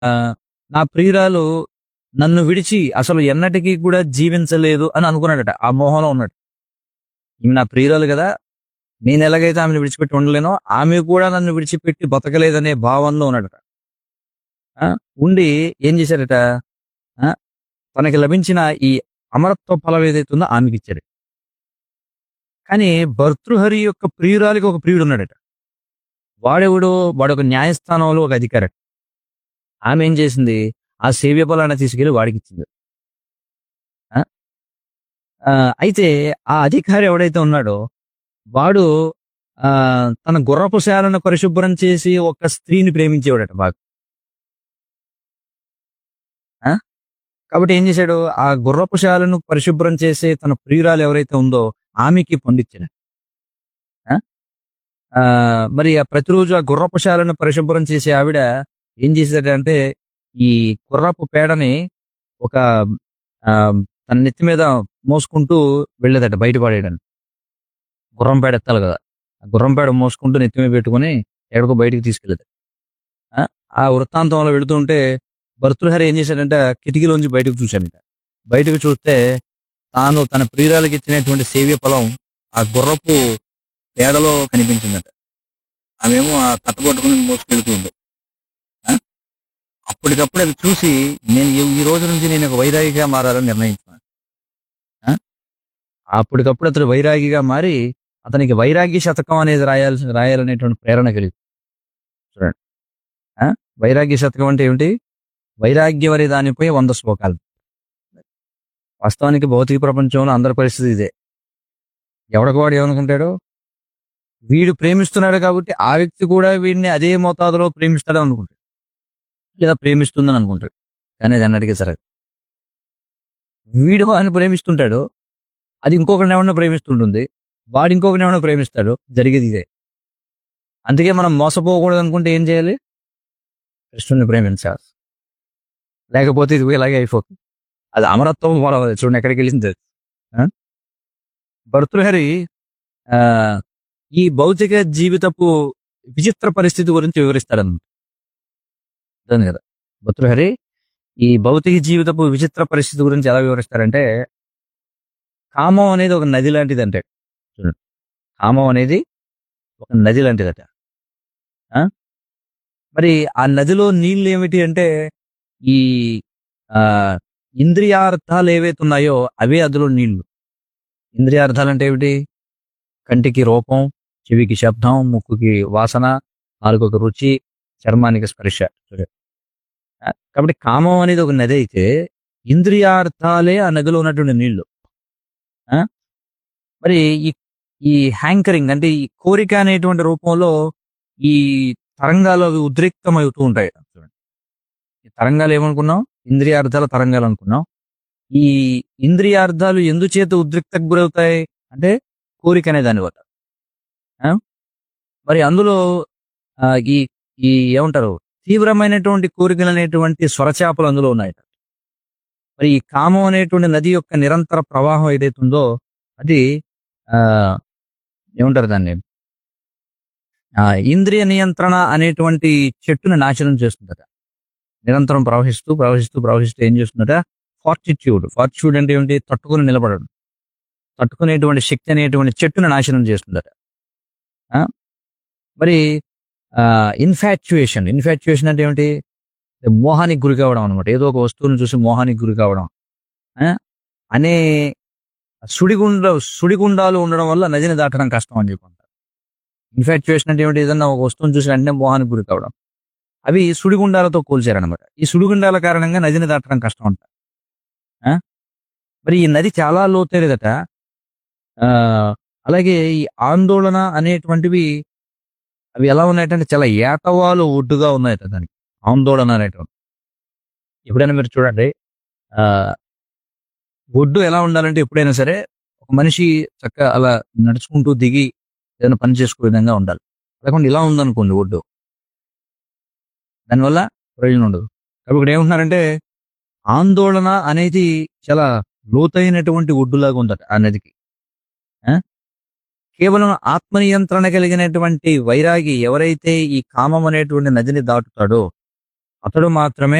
నా ప్రియురాలు నన్ను విడిచి అసలు ఎన్నటికీ కూడా జీవించలేదు అని అనుకున్నాడట ఆ మోహంలో ఉన్నాడు ఈమె నా ప్రియురాలు కదా నేను ఎలాగైతే ఆమెను విడిచిపెట్టి ఉండలేనో ఆమె కూడా నన్ను విడిచిపెట్టి బతకలేదనే భావంలో ఉన్నాడట ఆ, ఉండి ఏం చేశాడట ఆ, తనకి లభించిన ఈ అమరత్వ ఫలం ఏదైతే ఉందో ఆమెకి ఇచ్చాడు కానీ భర్తృహరి యొక్క ప్రియురాలికి ఒక ప్రియుడు ఉన్నాడట వాడెవడు వాడు ఒక న్యాయస్థానంలో ఒక అధికారి ఆమె ఏం చేసింది ఆ సేవ్య ఫలాన్ని తీసుకెళ్లి వాడికి ఇచ్చింది ఆ? ఆ, అయితే ఆ అధికారి ఎవడైతే ఉన్నాడో వాడు ఆ తన గుర్రపు శాలను పరిశుభ్రం చేసి ఒక స్త్రీని ప్రేమించేవాడట బాగా ఆ? కాబట్టి ఏం చేశాడు ఆ గుర్రపు శాలను పరిశుభ్రం చేసే తన ప్రియురాలు ఎవరైతే ఉందో ఆమెకి పొందించాడు ఆ? ఆ, మరి ఆ ప్రతిరోజు ఆ గుర్రపు శాలను పరిశుభ్రం చేసే ఆవిడ ఏం చేసేదంటే ఈ గుర్రపు పేడని ఒక ఆ, తన నెత్తి మీద మోసుకుంటూ వెళ్ళేదట బయట పడేయడానికి గుర్రం పేడ ఎత్తాలి కదా ఆ గుర్రం పేడ మోసుకుంటూ నెత్తి మీద పెట్టుకుని ఎక్కడికో బయటికి తీసుకెళ్ళేది ఆ, ఆ వృత్తాంతంలో వెళుతుంటే భర్తృహరి ఏం చేశాడంటే ఆ కిటికీలోంచి బయటకు చూశాడంట బయటకు చూస్తే తాను తన ప్రియురాలకి ఇచ్చినటువంటి సేవ్య ఫలం ఆ గుర్రపు పేడలో కనిపించిందట ఆమెమో ఆ కట్టబట్టుకుని మోసుకెళ్తూ ఉంది ఆ? అప్పటికప్పుడు అది చూసి నేను ఈ- ఈ రోజు నుంచి నేను ఒక వైరాగిగా మారాలని నిర్ణయించుకున్నాను ఆ? అప్పటికప్పుడు అతడు వైరాగిగా మారి అతనికి వైరాగ్య శతకం అనేది రాయాల్సి రాయాలనేటువంటి ప్రేరణ కలిగింది చూడండి ఆ? వైరాగ్య శతకం అంటే ఏమిటి వైరాగ్యం అనే దానిపై వంద శ్లోకాలు వాస్తవానికి భౌతిక ప్రపంచంలో అందరి పరిస్థితి ఇదే ఎవడికి వాడు ఏమనుకుంటాడు వీడు ప్రేమిస్తున్నాడు కాబట్టి ఆ వ్యక్తి కూడా వీడిని అదే మోతాదులో ప్రేమిస్తాడని అనుకుంటాడు లేదా ప్రేమిస్తుందని అనుకుంటాడు కానీ అది అన్నటికీ సరదు వీడు వాడిని ప్రేమిస్తుంటాడు అది ఇంకొకరిని ఎవరినో ప్రేమిస్తుంటుంది వాడు ఇంకొకరిని ఎవరినో ప్రేమిస్తాడు జరిగేది ఇదే అందుకే మనం మోసపోకూడదు అనుకుంటే ఏం చేయాలి కృష్ణుని ప్రేమించాలి లేకపోతే ఇది ఇలాగే అయిపోతుంది అది అమరత్వం మొదలవదు చూడండి ఎక్కడికి వెళ్ళింది అది. ఆ? భర్తృహరి ఆ, ఈ భౌతిక జీవితపు విచిత్ర పరిస్థితి గురించి వివరిస్తాడన్నమాట అర్థం కదా భర్తృహరి ఈ భౌతిక జీవితపు విచిత్ర పరిస్థితి గురించి ఎలా వివరిస్తారంటే కామం అనేది ఒక నది లాంటిది అంటే చూడండి కామం అనేది ఒక నది లాంటిదట ఆ? మరి ఆ నదిలో నీళ్ళు ఏమిటి అంటే ఈ ఆ ఇంద్రియార్థాలు ఏవైతే ఉన్నాయో అవే అందులో నీళ్లు ఇంద్రియార్థాలు అంటే ఏమిటి కంటికి రూపం చెవికి శబ్దం ముక్కుకి వాసన నాలుగుకి రుచి చర్మానికి స్పర్శ చూడండి. ఆ, కాబట్టి కామం అనేది ఒక నది అయితే ఇంద్రియార్థాలే ఆ నదిలో ఉన్నటువంటి నీళ్లు ఆ? మరి ఈ ఈ హ్యాంకరింగ్ అంటే ఈ కోరిక అనేటువంటి రూపంలో ఈ తరంగాలు అవి ఉద్రిక్తమవుతూ ఉంటాయి చూడండి ఈ తరంగాలు ఏమనుకున్నాం ఇంద్రియార్థాల తరంగాలు అనుకున్నాం ఈ ఇంద్రియార్థాలు ఎందుచేత ఉద్రిక్తకు గురవుతాయి అంటే కోరిక అనే దాని వల్ల ఆ? మరి అందులో ఆ, ఈ ఈ ఏమంటారు తీవ్రమైనటువంటి కోరికలు అనేటువంటి స్వరచాపలు అందులో ఉన్నాయి మరి ఈ కామం అనేటువంటి నది యొక్క నిరంతర ప్రవాహం ఏదైతే ఉందో అది ఆ ఏమంటారు దాన్ని ఆ ఇంద్రియ నియంత్రణ అనేటువంటి చెట్టుని నాశనం చేస్తుందట నిరంతరం ప్రవహిస్తూ ప్రవహిస్తూ ప్రవహిస్తూ ఏం చేస్తుందట ఫార్టిట్యూడ్ ఫార్టిట్యూడ్ అంటే ఏమిటి తట్టుకుని నిలబడడం తట్టుకునేటువంటి శక్తి అనేటువంటి చెట్టును నాశనం చేస్తుందట ఆ? మరి ఇన్ఫాచ్యుయేషన్ ఇన్ఫాచ్యుయేషన్ అంటే ఏమిటి మోహానికి గురి కావడం అనమాట ఏదో ఒక వస్తువుని చూసి మోహానికి గురి కావడం ఆ? అనే సుడిగుండ సుడిగుండాలు ఉండడం వల్ల నదిని దాటడం కష్టం అని చెప్పి అంటారు ఇన్ఫాచ్యుయేషన్ అంటే ఏమిటి ఏదన్నా ఒక వస్తువుని చూసి వెంటనే మోహానికి గురి కావడం అవి సుడిగుండాలతో పోల్చారనమాట ఈ సుడిగుండాల కారణంగా నదిని దాటడం కష్టం అంట ఆ? మరి ఈ నది చాలా లోతైనదట ఆ, అలాగే ఈ ఆందోళన అనేటువంటివి అవి ఎలా ఉన్నాయంటే చాలా ఏటవాలు ఒడ్డుగా ఉన్నాయట దానికి ఆందోళన అనేటువంటి ఎప్పుడైనా మీరు చూడండి ఆ ఒడ్డు ఎలా ఉండాలంటే ఎప్పుడైనా సరే ఒక మనిషి చక్కగా అలా నడుచుకుంటూ దిగి ఏదైనా పని చేసుకునే విధంగా ఉండాలి లేకుండా ఇలా ఉందనుకోండి ఒడ్డు దానివల్ల ప్రయోజనం ఉండదు కాబట్టి ఇక్కడ ఏమంటున్నారంటే ఆందోళన అనేది చాలా లోతైనటువంటి ఒడ్డులాగా ఉందట ఆ నదికి ఆ? కేవలం ఆత్మ నియంత్రణ కలిగినటువంటి వైరాగి ఎవరైతే ఈ కామం అనేటువంటి నదిని దాటుతాడో అతడు మాత్రమే